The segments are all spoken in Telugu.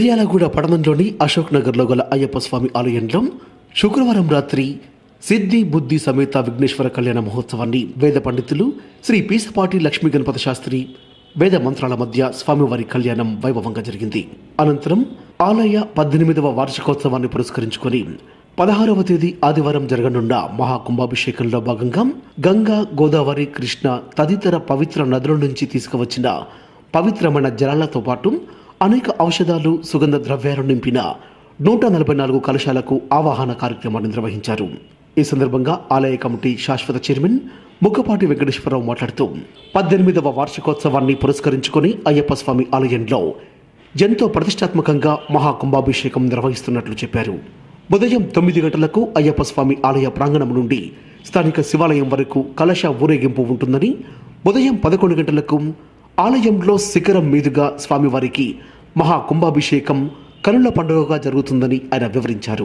మిర్యాలగూడ పట్టణంలోని అశోక్ నగర్లో గల అయ్యప్ప స్వామి ఆలయంలో శుక్రవారం రాత్రి సిద్ధి బుద్ధి సమేత విఘ్నేశ్వర కళ్యాణ మహోత్సవాన్ని వేద పండితులు శ్రీ పీసపాటి లక్ష్మీ గణపతి శాస్త్రి వేద మంత్రాల మధ్య స్వామివారి కళ్యాణం వైభవంగా జరిగింది అనంతరం ఆలయ పద్దెనిమిదవ వార్షికోత్సవాన్ని పురస్కరించుకొని పదహారవ తేదీ ఆదివారం జరగనున్న మహాకుంభాభిషేకంలో భాగంగా గంగా గోదావరి కృష్ణ తదితర పవిత్ర నదుల నుంచి తీసుకువచ్చిన పవిత్రమైన జలాలతో పాటు అనేక ఔషధాలు సుగంధ ద్రవ్యాలు నింపిన నూట నలభై నాలుగు కలశాలకు ఆవాహన కార్యక్రమాన్ని నిర్వహించారు ఈ సందర్భంగా ఆలయ కమిటీ శాశ్వత చైర్మన్ ముక్కపాటి వెంకటేశ్వరరావు మాట్లాడుతూ పద్దెనిమిదవ వార్షికోత్సవాన్ని పురస్కరించుకొని అయ్యప్ప స్వామి ఆలయంలో ఎంతో ప్రతిష్టాత్మకంగా మహాకుంభాభిషేకం నిర్వహిస్తున్నట్లు చెప్పారు ఉదయం తొమ్మిది గంటలకు అయ్యప్ప స్వామి ఆలయ ప్రాంగణం నుండి స్థానిక శివాలయం వరకు కలశ ఊరేగింపు ఉంటుందని ఉదయం పదకొండు గంటలకు ఆలయంలో శిఖరం మీదుగా స్వామివారికి మహాకుంభాభిషేకం కనుల పండుగగా జరుగుతుందని ఆయన వివరించారు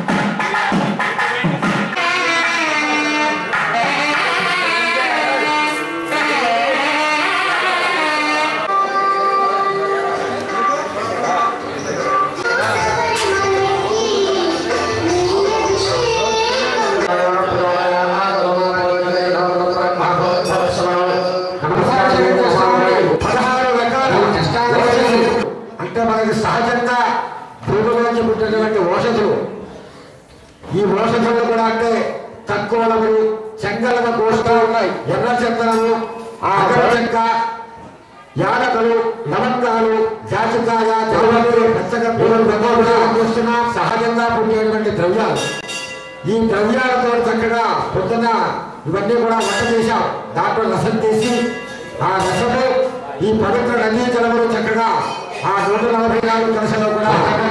పదహారు రకాల ఓషధులు అంటే మనకి సహజంగా భూమిలోంచి పుట్టినటువంటి ఓషధులు ఈ ఓషధులు కూడా అంటే తక్కువలవి చెంగలగా కూడుతూ ఉన్నాయి ఎర్ర చందనము అగర చెక్క యాలకులు లవంగాలు జాజికాయ జలవరి పచ్చగా చూస్తున్న సహజంగా పుట్టేటువంటి ద్రవ్యాలు ఈ ద్రవ్యాలతో చక్కగా పొద్దున ఇవన్నీ కూడా వంట చేశాం దాంట్లో రసం తీసి ఆ రసము ఈ పవిత్ర నదీ జలములు చక్కగా ఆ నూట నలభై నాలుగు కలసలో కూడా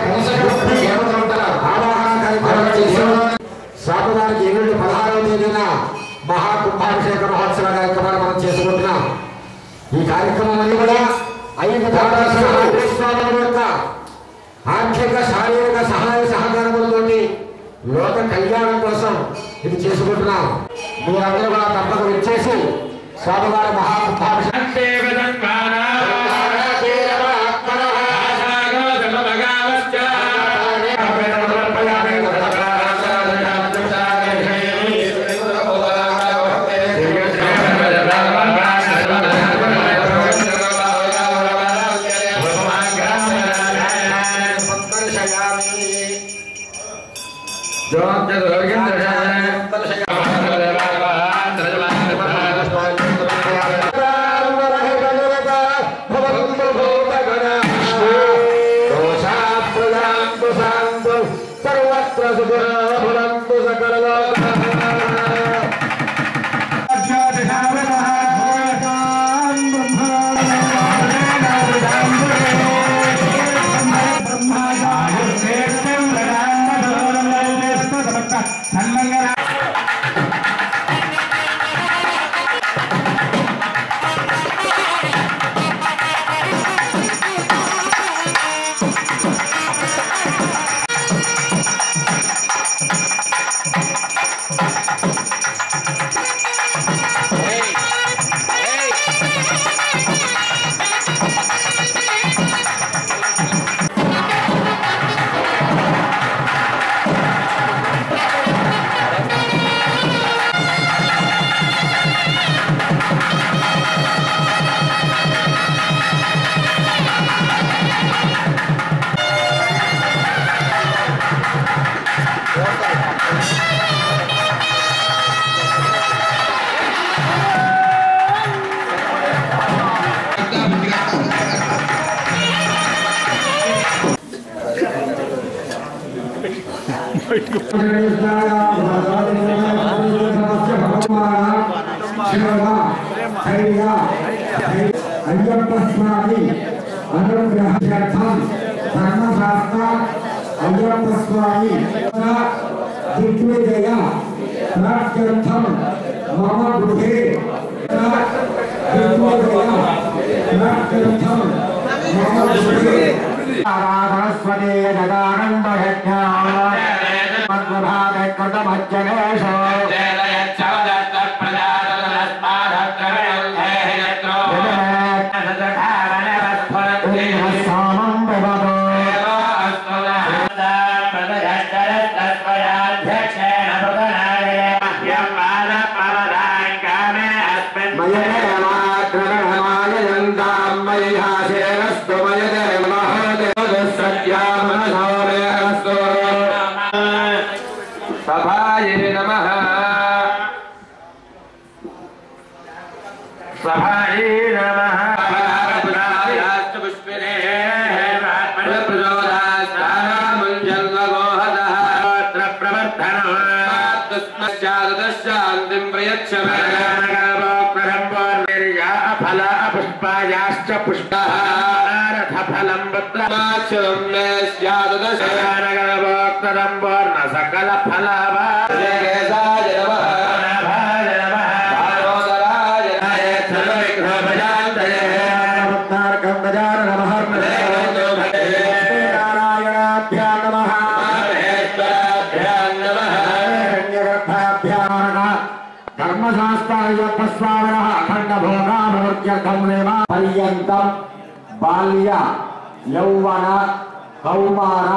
ఆవాహన కార్యక్రమం చేశాం స్వామివారికి ఎల్లుండి పదహారవ తేదీన మహాకుంభాభిషేక మహోత్సవ కార్యక్రమాన్ని మనం చేసుకుంటున్నాం ఈ కార్యక్రమం అని కూడా ఐదు స్వామి యొక్క ఆర్థిక శారీరక సహాయ సహకారములతోటి లోక కళ్యాణం కోసం ఇది చేసుకుంటున్నాం మీరందరూ కూడా తప్పక వచ్చేసి స్వామివారి మహాకుంభాభిషేకం సర్వత్ర సుఖభవంతు సకల అయ్యప్ప స్వామి అనుగ్రహార్థం ధర్మశాస్త్ర అయ్యప్ప స్వామి దిగ్విజయ ప్రాప్త్యర్థం మమ గృహే దిగ్విజయ ప్రాప్త్యర్థం మమ గృహే సరస్వతే కృతమజ్జనేషో సామం సభాయే నమః పుష్పాయాశ్చ పుష్పారథ ఫలం పుత్రమాచరం వర్ణ సకల ఫలవా నారాయణాభ్యా నమః ధర్మశాస్త్రాయ్యప్పస్వామిన అఖండ భోగాభివృద్ధ్యర్థం పర్యంతం బాల్య యౌవన కౌమార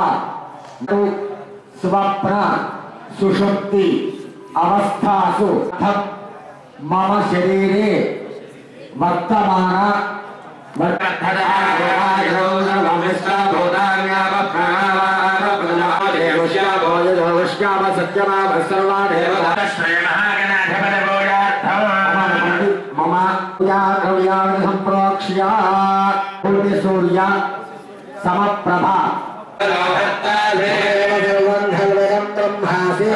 స్వప్న సుషుప్తి అవస్థాసు అథం మమ శరీరే వర్తమాన సత్యమావ సర్వా దేవతా మమ పూజాద్రవ్యాన్ని సంప్రోక్ష్య పూర్తి సూర్య సమప్రభ దేవగంధర్వయం బ్రహ్మాసి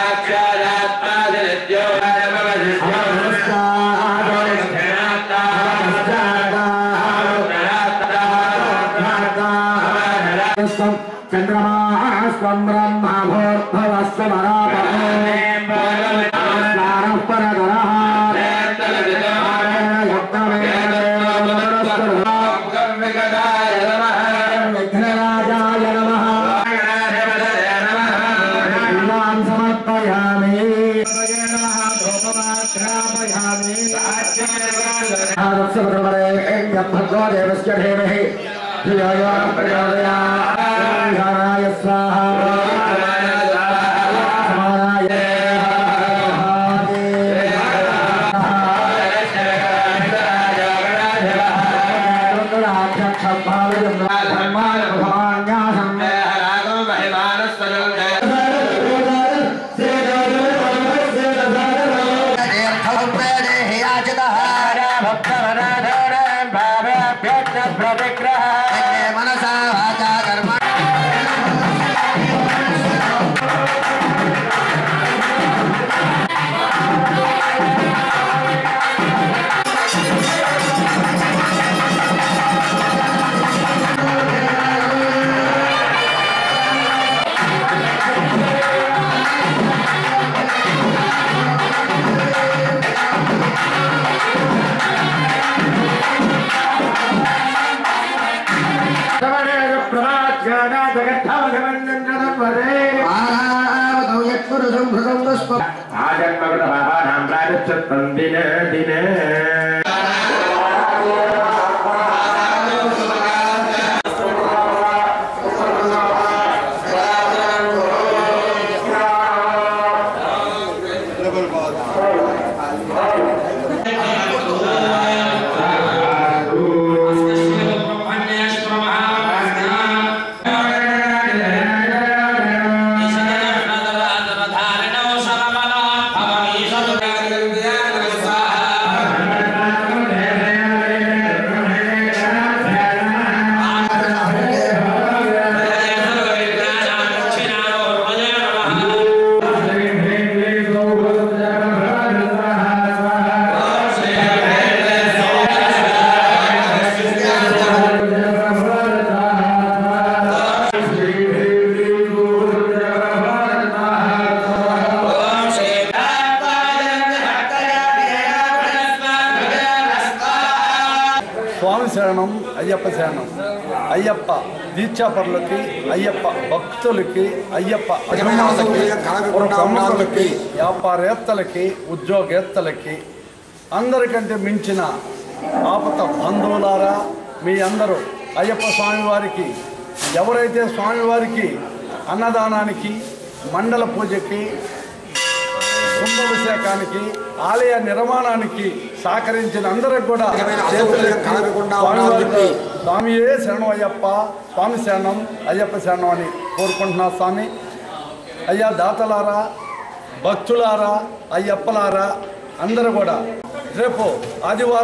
చంద్రమాస్వం బ్రహ్మ భోర్భవస్వ మరాపరః పరదరః విఘ్నరాజాయ నమః పూజాం సమర్పయామి భగవో దేవస్య ధీమహి ధియో యో న ప్రచోదయాత్ స్వాహా సమానాయ మనసా వాచా కర్మ ఆరావతౌ యత్పురుషం భృతం పుష్పం దినే దినే స్వామి శరణం అయ్యప్ప శరణం అయ్యప్ప దీక్షాపరులకి అయ్యప్ప భక్తులకి అయ్యప్ప అభిమానులకి ప్రముఖులకి వ్యాపారేత్తలకి ఉద్యోగేత్తలకి అందరికంటే మించిన ఆపత బంధువులారా మీ అందరూ అయ్యప్ప స్వామివారికి ఎవరైతే స్వామివారికి అన్నదానానికి మండల పూజకి కుంభాభిషేకానికి ఆలయ నిర్మాణానికి సహకరించిన అందరికి కూడా స్వామివారితో స్వామియే శరణం అయ్యప్ప స్వామి శరణం అయ్యప్ప శరణం అని కోరుకుంటున్నా స్వామి అయ్యా దాతలారా భక్తులారా అయ్యప్పలారా అందరూ కూడా రేపు ఆదివారం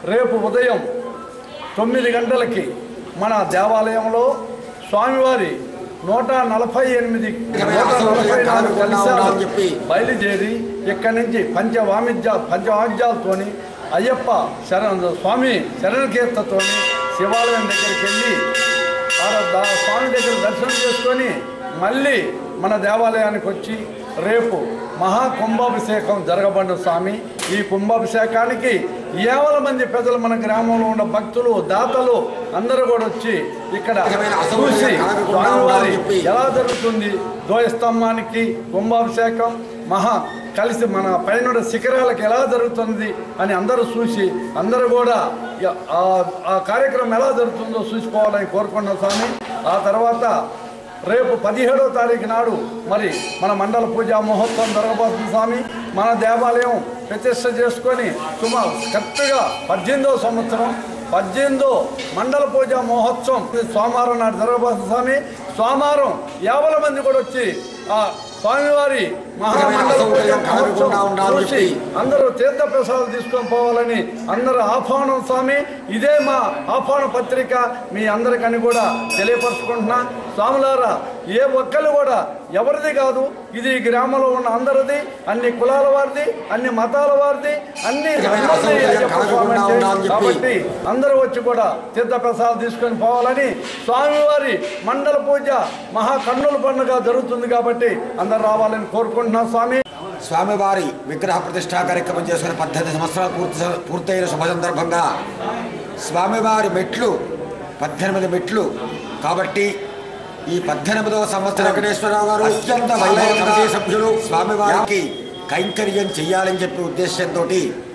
రేపు ఉదయం తొమ్మిది గంటలకి మన దేవాలయంలో స్వామివారి నూట నలభై ఎనిమిది నూట నలభై నాలుగు కలిశాలు బయలుదేరి ఇక్కడి నుంచి పంచవామిజ్య పంచవాద్యాలతోని అయ్యప్ప శరణ స్వామి శరణకీర్తతోని శివాలయం దగ్గరికి వెళ్ళి ఆడ దా- స్వామి దగ్గర దర్శనం చేసుకొని మళ్ళీ మన దేవాలయానికి వచ్చి రేపు మహా కుంభాభిషేకం జరగబడిన స్వామి ఈ కుంభాభిషేకానికి ఏవల మంది ప్రజలు మన గ్రామంలో ఉన్న భక్తులు దాతలు అందరూ కూడా వచ్చి ఇక్కడ చూసి స్వామివారి ఎలా జరుగుతుంది ద్వయస్తంభానికి కుంభాభిషేకం మహా కలిసి మన పైన శిఖరాలకు ఎలా జరుగుతుంది అని అందరూ చూసి అందరూ కూడా ఇక ఆ- ఆ కార్యక్రమం ఎలా జరుగుతుందో చూసుకోవాలని కోరుకున్నాం స్వామి ఆ తర్వాత రేపు పదిహేడవ తారీఖు నాడు మరి మన మండల పూజా మహోత్సవం జరగబోతుంది స్వామి మన దేవాలయం ప్రతిష్ట చేసుకొని సుమారు కరెక్ట్గా పద్దెనిమిదవ సంవత్సరం పద్దెనిమిదో మండల పూజ మహోత్సవం ఇది సోమవారం నాడు జరగబోతుంది స్వామి సోమవారం యాభై మంది కూడా వచ్చి ఆ స్వామివారి మహామండల పూజ మహోత్సవం చూసి అందరూ తీర్థ ప్రసాదాలు తీసుకొని పోవాలని అందరూ ఆహ్వానం స్వామి ఇదే మా ఆహ్వాన పత్రిక మీ అందరికని కూడా తెలియపరుచుకుంటున్నా స్వాములారా ఏ ఒక్కరు కూడా ఎవరిది కాదు ఇది ఈ గ్రామంలో ఉన్న అందరిది అన్ని కులాల వారిది అన్ని మతాల వారిది అన్ని అందరిది అయ్యప్ప స్వామి అంటే. కాబట్టి అందరూ వచ్చి కూడా తీర్థ ప్రసాదాలు తీసుకొని పోవాలని స్వామివారి మండల పూజ మహా కన్నుల పండుగ జరుగుతుంది కాబట్టి అందరు రావాలని కోరుకుంటున్నాం స్వామి స్వామివారి విగ్రహ ప్రతిష్టా కార్యక్రమం చేసుకుని పద్దెనిమిది సంవత్సరాలు పూర్తి పూర్తయిన శుభ సందర్భంగా స్వామివారి మెట్లు పద్దెనిమిది మెట్లు కాబట్టి ఈ పద్దెనిమిదవ సంవత్సరం వెంకటేశ్వరరావు గారు అత్యంత వైభవంగా సభ్యులు స్వామివారికి కైంకర్యం చెయ్యాలని చెప్పి ఉద్దేశంతో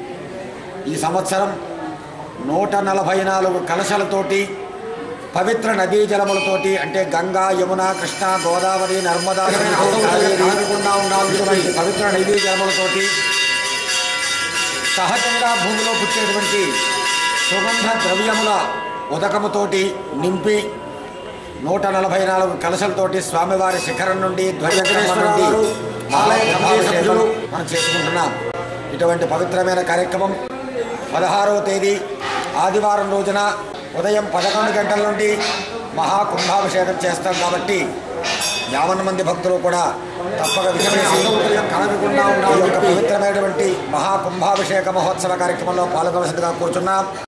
ఈ సంవత్సరం నూట నలభై నాలుగు కలశలతోటి పవిత్ర నదీ జలములతోటి అంటే గంగా యమున కృష్ణ గోదావరి నర్మదా కాగకుండా పవిత్ర నదీ జలములతోటి సహజంగా భూమిలో పుట్టేటువంటి సుగంధ ద్రవ్యముల ఉదకముతోటి నింపి నూట నలభై నాలుగు కలశలతోటి స్వామివారి శిఖరం నుండి ధ్వజస్తంభం నుండి ఆలయ కమిటీ సభ్యులు మనం చేసుకుంటున్నాం ఇటువంటి పవిత్రమైన కార్యక్రమం పదహారవ తేదీ ఆదివారం రోజున ఉదయం పదకొండు గంటల నుండి మహాకుంభాభిషేకం చేస్తాం కాబట్టి యావన్ మంది భక్తులు కూడా తప్పక విచ్చేసి కలగకుండా ఉండాలి పవిత్రమైనటువంటి మహాకుంభాభిషేక మహోత్సవ కార్యక్రమంలో పాల్గొనవలసిందిగా కూర్చున్నాం